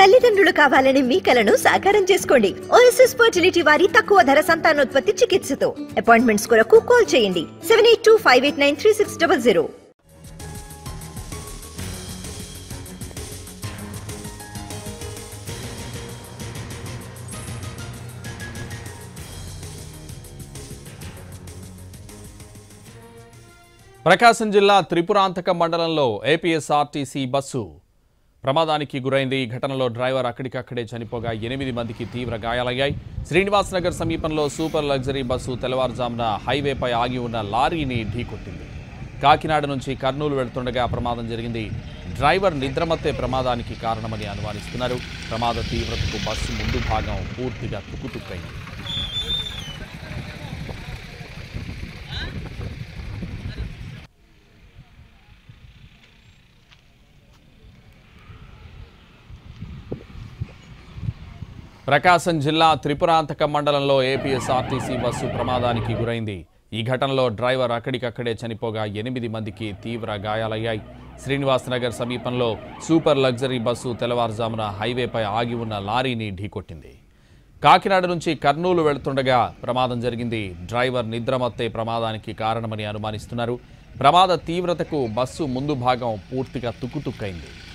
తల్లిదండ్రులు కావాలని మీ కలను సాకారం చేసుకోండి ఓఎస్ఎస్ ఫర్టిలిటీ వారి తక్కువ ధర సంతానోత్పత్తి చికిత్సతో అపాయింట్మెంట్స్ కొరకు కాల్ చేయండి seven eight two five eight nine three six double zero Prakasam జిల్లా త్రిపురాంతక మండలంలో ఏపీఎస్ఆర్టీసీ బస్సు ప్రమాదానికి గురైంది ఈ ఘటనలో డ్రైవర్ అక్కడికక్కడే చనిపోగా ఎనిమిది మందికి తీవ్ర గాయాలయ్యాయి శ్రీనివాస్ నగర్ సమీపంలో సూపర్ లగ్జరీ బస్సు తెల్లవారుజామున హైవేపై ఆగి ఉన్న లారీని ఢీకొట్టింది కాకినాడ నుంచి కర్నూలు వెళ్తుండగా ప్రమాదం జరిగింది డ్రైవర్ నిద్రమత్తే ప్రమాదానికి కారణమని అనుమానిస్తున్నారు ప్రమాద తీవ్రతకు బస్సు ముందు భాగం పూర్తిగా తుక్కుతుక్కైంది ప్రకాశం జిల్లా త్రిపురాంతక మండలంలో ఏపీఎస్ఆర్టీసీ బస్సు ప్రమాదానికి గురైంది ఈ ఘటనలో డ్రైవర్ అక్కడికక్కడే చనిపోగా ఎనిమిది మందికి తీవ్ర గాయాలయ్యాయి శ్రీనివాస్ నగర్ సమీపంలో సూపర్ లగ్జరీ బస్సు తెల్లవారుజామున హైవేపై ఆగి ఉన్న లారీని ఢీకొట్టింది కాకినాడ నుంచి కర్నూలు వెళ్తుండగా ప్రమాదం జరిగింది డ్రైవర్ నిద్రమత్తే ప్రమాదానికి కారణమని అనుమానిస్తున్నారు ప్రమాద తీవ్రతకు బస్సు ముందు భాగం పూర్తిగా తుక్కుతుక్కైంది